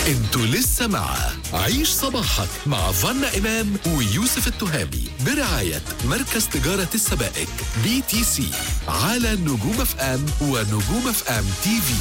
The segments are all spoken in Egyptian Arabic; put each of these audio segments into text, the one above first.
انتوا لسه مع عيش صباحك مع فنا إمام ويوسف التهامي برعاية مركز تجارة السبائك بي تي سي على نجوم اف ام ونجوم اف ام تي في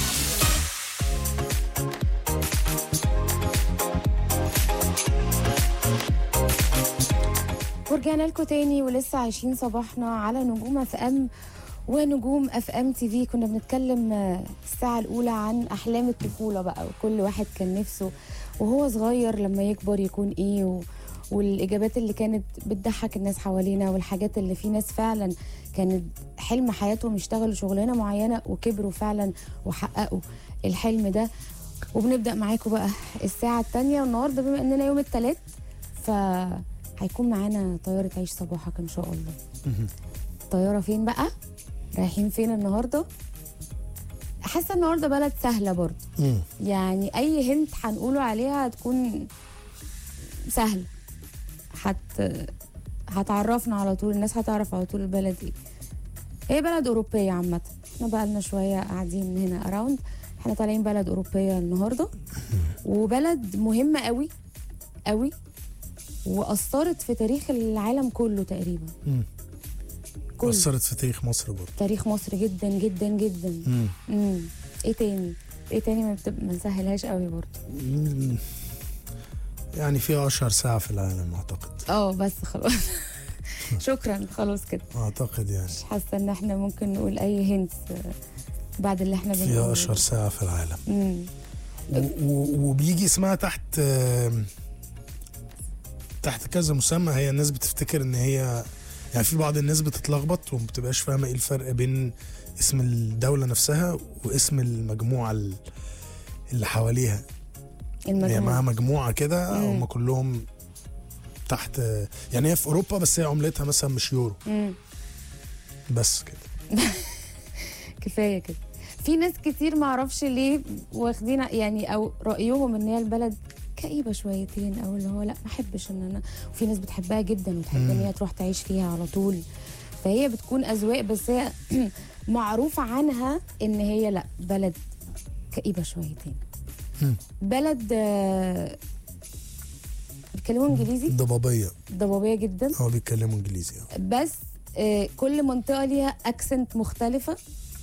ورجعنا لكم تاني ولسه عايشين صباحنا على نجوم اف ام ونجوم اف ام تي في كنا بنتكلم آه، الساعة الأولى عن أحلام الطفولة بقى وكل واحد كان نفسه وهو صغير لما يكبر يكون إيه و... والإجابات اللي كانت بتضحك الناس حوالينا والحاجات اللي في ناس فعلا كانت حلم حياتهم يشتغلوا شغلانة معينة وكبروا فعلا وحققوا الحلم ده وبنبدأ معاكم بقى الساعة التانية والنهاردة بما إننا يوم التلات فهيكون معانا طيارة عيش صباحك إن شاء الله الطيارة فين بقى؟ رايحين فين النهاردة؟ حاسة النهاردة بلد سهلة برضه مم. يعني أي هنت هنقوله عليها هتكون سهلة هت هتعرفنا على طول الناس هتعرف على طول البلد ايه هي بلد أوروبية عامة احنا بقى لنا شوية قاعدين هنا أراوند احنا طالعين بلد أوروبية النهاردة وبلد مهمة قوي قوي وأثرت في تاريخ العالم كله تقريبا مم. كله أثرت في تاريخ مصر برضه تاريخ مصر جدا جدا جدا مم. امم ايه تاني ايه تاني ما, بتب... ما نسهلهاش قوي برضه مم. يعني فيها أشهر ساعة في العالم أعتقد اه بس خلاص شكرا خلاص كده أعتقد يعني مش حاسه ان احنا ممكن نقول اي هنتس بعد اللي احنا بنقوله فيها أشهر ساعة في العالم امم و- و- وبيجي اسمها تحت آم، تحت كذا مسمى هي الناس بتفتكر ان هي يعني في بعض الناس بتتلخبط وما بتبقاش فاهمه ايه الفرق بين اسم الدوله نفسها واسم المجموعه ال- اللي حواليها هي معاها المجموعه مجموعه كده مم. هم كلهم تحت يعني هي في اوروبا بس هي عملتها مثلا مش يورو امم بس كده كفايه كده في ناس كتير ما اعرفش ليه واخدين يعني او رايهم ان هي البلد كئيبه شويتين او اللي هو لا ما احبش ان انا وفي ناس بتحبها جدا وتحب ان هي تروح تعيش فيها على طول فهي بتكون اذواق بس هي معروف عنها ان هي لا بلد كئيبه شويتين مم. بلد آه، بيتكلموا انجليزي ضبابيه ضبابيه جدا هو بيتكلموا انجليزي آه. بس آه، كل منطقه ليها اكسنت مختلفه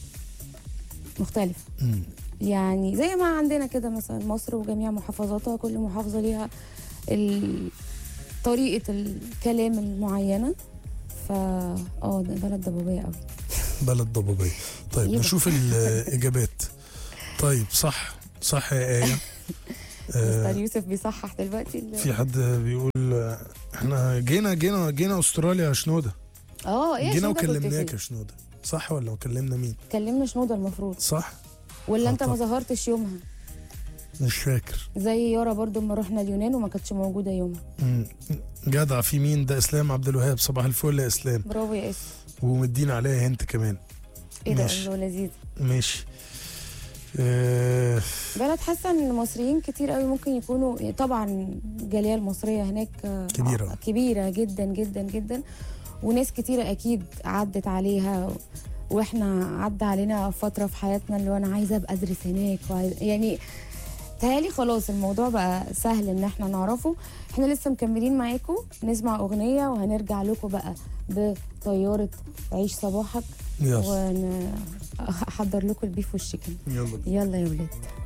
مختلفه مم. يعني زي ما عندنا كده مثلا مصر وجميع محافظاتها كل محافظه ليها ال- طريقه الكلام المعينه فا اه ده بلد ضبابيه قوي بلد ضبابية طيب أيوة. نشوف الإجابات طيب صح صح يا آية مستر آه يوسف بيصحح دلوقتي ال- في حد بيقول آه، احنا جينا جينا جينا استراليا يا شنودة اه ايه جينا عشان ده كنت وكلمناك فيه؟ يا شنودة صح ولا كلمنا مين كلمنا شنودة المفروض صح ولا آه انت ما طبعا. ظهرتش يومها مش فاكر زي يارا برضو لما رحنا اليونان وما كانتش موجوده يومها مم. جدع في مين ده اسلام عبد الوهاب صباح الفل يا اسلام برافو يا اس ومدينا عليها هنت كمان ايه ده ماشي. الله لذيذ ماشي آه بلد حاسه ان المصريين كتير قوي ممكن يكونوا طبعا الجاليه المصريه هناك آه، كبيرة. كبيره جدا جدا جدا وناس كتيره اكيد عدت عليها واحنا عدى علينا فتره في حياتنا اللي هو انا عايزه ابقى ادرس هناك وعايز يعني تهيألي خلاص الموضوع بقى سهل ان احنا نعرفه احنا لسه مكملين معاكم نسمع اغنيه وهنرجع لكم بقى بطياره عيش صباحك يلا ونحضر لكم البيف والشيكن يلا يلا يا ولاد